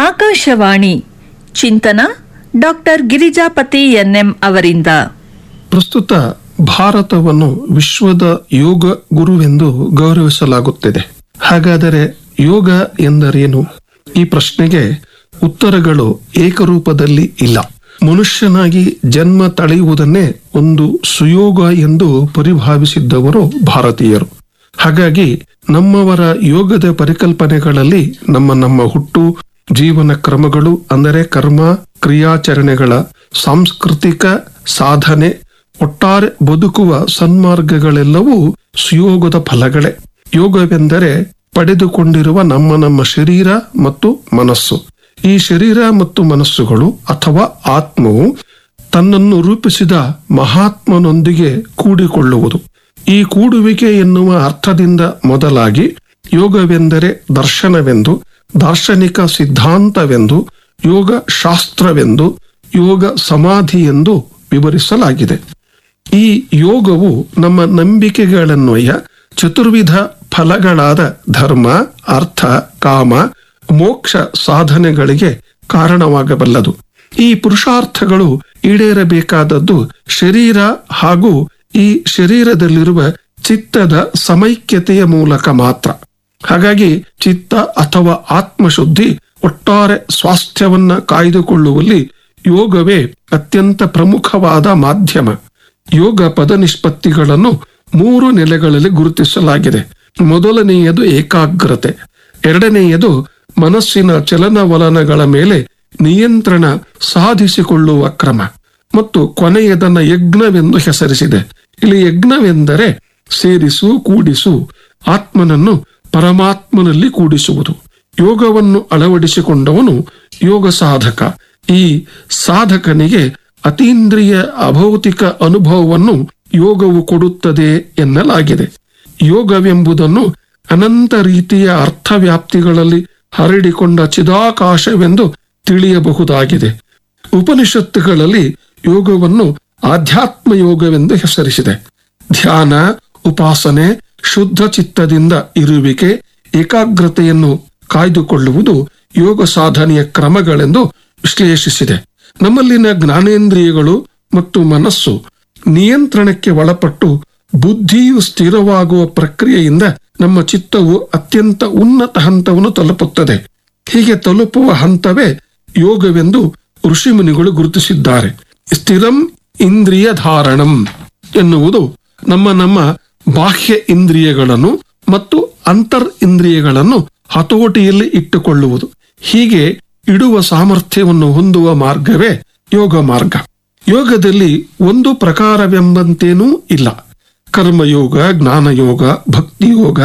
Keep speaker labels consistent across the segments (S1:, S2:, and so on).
S1: ಆಕಾಶವಾಣಿ ಚಿಂತನ doctor Girijapati N M ಅವರಿಂದ
S2: ಪ್ರಸ್ತುತ ಭಾರತವನ್ನು ವಿಶ್ವದ ಯೋಗ ಗುರುವೆಂದು ಗೌರವಿಸಲಾಗುತ್ತಿದೆ ಹಾಗಾದರೆ ಯೋಗ ಎಂದರೇನು ಈ ಪ್ರಶ್ನೆಗೆ ಉತ್ತರಗಳು ಏಕರೂಪದಲ್ಲಿ ಇಲ್ಲ ಮನುಷ್ಯನಾಗಿ ಜನ್ಮ ತಳೆಯುವುದನ್ನೇ ಒಂದು ಸುಯೋಗ ಎಂದು ಪರಿಭಾವಿಸಿದ್ದವರು ಭಾರತೀಯರು ಹಾಗಾಗಿ ನಮ್ಮವರ ಯೋಗದ ಪರಿಕಲ್ಪನೆಗಳಲ್ಲಿ ನಮ್ಮ ನಮ್ಮ ಹುಟ್ಟು ಜೀವನ ಕ್ರಮಗಳು ಅಂದರೆ ಕರ್ಮ ಕ್ರಿಯಾಚರಣೆಗಳ ಸಾಂಸ್ಕೃತಿಕ ಸಾಧನೆ ಒಟ್ಟಾರೆ ಬದುಕುವ ಸನ್ಮಾರ್ಗಗಳೆಲ್ಲವೂ ಸುಯೋಗದ ಫಲಗಳೇ ಯೋಗವೆಂದರೆ ಪಡೆದುಕೊಂಡಿರುವ ನಮ್ಮ ನಮ್ಮ ಶರೀರ ಮತ್ತು ಮನಸ್ಸು ಈ ಶರೀರ ಮತ್ತು ಮನಸ್ಸುಗಳು ಅಥವಾ ಆತ್ಮವು ತನ್ನನ್ನು ರೂಪಿಸಿದ ಮಹಾತ್ಮನೊಂದಿಗೆ ಕೂಡಿಕೊಳ್ಳುವುದು ಈ ಕೂಡುವಿಕೆ ಎನ್ನುವ ಅರ್ಥದಿಂದ ಮೊದಲಾಗಿ ಯೋಗವೆಂದರೆ ದರ್ಶನವೆಂದು ದಾರ್ಶನಿಕ ಸಿದ್ಧಾಂತವೆಂದು ಯೋಗ ಶಾಸ್ತ್ರವೆಂದು ಯೋಗ ಸಮಾಧಿ ಎಂದು ವಿವರಿಸಲಾಗಿದೆ ಈ ಯೋಗವು ನಮ್ಮ ನಂಬಿಕೆಗಳನ್ವಯ ಚತುರ್ವಿಧ ಫಲಗಳಾದ ಧರ್ಮ ಅರ್ಥ ಕಾಮ ಮೋಕ್ಷ ಸಾಧನೆಗಳಿಗೆ ಕಾರಣವಾಗಬಲ್ಲದು ಈ ಪುರುಷಾರ್ಥಗಳು ಈಡೇರಬೇಕಾದದ್ದು ಶರೀರ ಹಾಗೂ ಈ ಶರೀರದಲ್ಲಿರುವ ಚಿತ್ತದ ಸಮೈಕ್ಯತೆಯ ಮೂಲಕ ಮಾತ್ರ ಹಾಗಾಗಿ ಚಿತ್ತ ಅಥವಾ ಆತ್ಮಶುದ್ಧಿ ಒಟ್ಟಾರೆ ಸ್ವಾಸ್ಥ್ಯವನ್ನ ಕಾಯ್ದುಕೊಳ್ಳುವಲ್ಲಿ ಯೋಗವೇ ಅತ್ಯಂತ ಪ್ರಮುಖವಾದ ಮಾಧ್ಯಮ ಯೋಗ ಪದ ನಿಷ್ಪತ್ತಿಗಳನ್ನು ಮೂರು ನೆಲೆಗಳಲ್ಲಿ ಗುರುತಿಸಲಾಗಿದೆ ಮೊದಲನೆಯದು ಏಕಾಗ್ರತೆ ಎರಡನೆಯದು ಮನಸ್ಸಿನ ಚಲನವಲನಗಳ ಮೇಲೆ ನಿಯಂತ್ರಣ ಸಾಧಿಸಿಕೊಳ್ಳುವ ಕ್ರಮ ಮತ್ತು ಕೊನೆಯದನ್ನ ಯಜ್ಞವೆಂದು ಹೆಸರಿಸಿದೆ ಇಲ್ಲಿ ಯಜ್ಞವೆಂದರೆ ಸೇರಿಸು ಕೂಡಿಸು ಆತ್ಮನನ್ನು ಪರಮಾತ್ಮನಲ್ಲಿ ಕೂಡಿಸುವುದು ಯೋಗವನ್ನು ಅಳವಡಿಸಿಕೊಂಡವನು ಯೋಗ ಸಾಧಕ ಈ ಸಾಧಕನಿಗೆ ಅತೀಂದ್ರಿಯ ಅಭೌತಿಕ ಅನುಭವವನ್ನು ಯೋಗವು ಕೊಡುತ್ತದೆ ಎನ್ನಲಾಗಿದೆ ಯೋಗವೆಂಬುದನ್ನು ಅನಂತ ರೀತಿಯ ಅರ್ಥವ್ಯಾಪ್ತಿಗಳಲ್ಲಿ ಹರಡಿಕೊಂಡ ಚಿದಾಕಾಶವೆಂದು ತಿಳಿಯಬಹುದಾಗಿದೆ ಉಪನಿಷತ್ತುಗಳಲ್ಲಿ ಯೋಗವನ್ನು ಆಧ್ಯಾತ್ಮ ಯೋಗವೆಂದು ಹೆಸರಿಸಿದೆ ಧ್ಯಾನ ಉಪಾಸನೆ ಶುದ್ಧ ಚಿತ್ತದಿಂದ ಇರುವಿಕೆ ಏಕಾಗ್ರತೆಯನ್ನು ಕಾಯ್ದುಕೊಳ್ಳುವುದು ಯೋಗ ಸಾಧನೆಯ ಕ್ರಮಗಳೆಂದು ವಿಶ್ಲೇಷಿಸಿದೆ ನಮ್ಮಲ್ಲಿನ ಜ್ಞಾನೇಂದ್ರಿಯಗಳು ಮತ್ತು ಮನಸ್ಸು ನಿಯಂತ್ರಣಕ್ಕೆ ಒಳಪಟ್ಟು ಬುದ್ಧಿಯು ಸ್ಥಿರವಾಗುವ ಪ್ರಕ್ರಿಯೆಯಿಂದ ನಮ್ಮ ಚಿತ್ತವು ಅತ್ಯಂತ ಉನ್ನತ ಹಂತವನ್ನು ತಲುಪುತ್ತದೆ ಹೀಗೆ ತಲುಪುವ ಹಂತವೇ ಯೋಗವೆಂದು ಋಷಿಮುನಿಗಳು ಗುರುತಿಸಿದ್ದಾರೆ ಸ್ಥಿರಂ ಇಂದ್ರಿಯ ಧಾರಣಂ ಎನ್ನುವುದು ನಮ್ಮ ನಮ್ಮ ಬಾಹ್ಯ ಇಂದ್ರಿಯಗಳನ್ನು ಮತ್ತು ಅಂತರ್ ಇಂದ್ರಿಯಗಳನ್ನು ಹತೋಟಿಯಲ್ಲಿ ಇಟ್ಟುಕೊಳ್ಳುವುದು ಹೀಗೆ ಇಡುವ ಸಾಮರ್ಥ್ಯವನ್ನು ಹೊಂದುವ ಮಾರ್ಗವೇ ಯೋಗ ಮಾರ್ಗ ಯೋಗದಲ್ಲಿ ಒಂದು ಪ್ರಕಾರವೆಂಬಂತೇನೂ ಇಲ್ಲ ಕರ್ಮಯೋಗ ಜ್ಞಾನಯೋಗ ಭಕ್ತಿಯೋಗ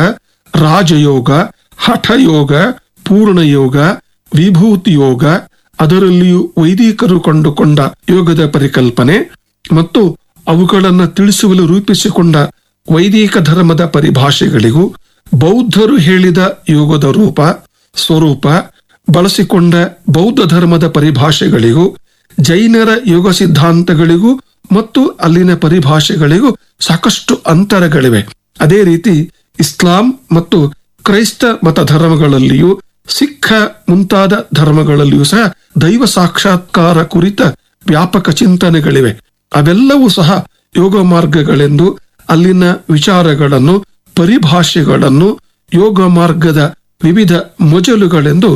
S2: ರಾಜಯೋಗ ಹಠಯೋಗ ಪೂರ್ಣಯೋಗ ವಿಭೂತಿ ಯೋಗ ಅದರಲ್ಲಿಯೂ ವೈದಿಕರು ಕಂಡುಕೊಂಡ ಯೋಗದ ಪರಿಕಲ್ಪನೆ ಮತ್ತು ಅವುಗಳನ್ನು ತಿಳಿಸುವಲು ರೂಪಿಸಿಕೊಂಡ ವೈದಿಕ ಧರ್ಮದ ಪರಿಭಾಷೆಗಳಿಗೂ ಬೌದ್ಧರು ಹೇಳಿದ ಯೋಗದ ರೂಪ ಸ್ವರೂಪ ಬಳಸಿಕೊಂಡ ಬೌದ್ಧ ಧರ್ಮದ ಪರಿಭಾಷೆಗಳಿಗೂ ಜೈನರ ಯೋಗ ಸಿದ್ಧಾಂತಗಳಿಗೂ ಮತ್ತು ಅಲ್ಲಿನ ಪರಿಭಾಷೆಗಳಿಗೂ ಸಾಕಷ್ಟು ಅಂತರಗಳಿವೆ ಅದೇ ರೀತಿ ಇಸ್ಲಾಂ ಮತ್ತು ಕ್ರೈಸ್ತ ಮತ ಧರ್ಮಗಳಲ್ಲಿಯೂ ಸಿಖ್ ಮುಂತಾದ ಧರ್ಮಗಳಲ್ಲಿಯೂ ಸಹ ದೈವ ಸಾಕ್ಷಾತ್ಕಾರ ಕುರಿತ ವ್ಯಾಪಕ ಚಿಂತನೆಗಳಿವೆ ಅವೆಲ್ಲವೂ ಸಹ ಯೋಗ ಮಾರ್ಗಗಳೆಂದು ಅಲ್ಲಿನ ವಿಚಾರಗಳನ್ನು ಪರಿಭಾಷೆಗಳನ್ನು ಯೋಗ ಮಾರ್ಗದ ವಿವಿಧ ಮೊಜಲುಗಳೆಂದು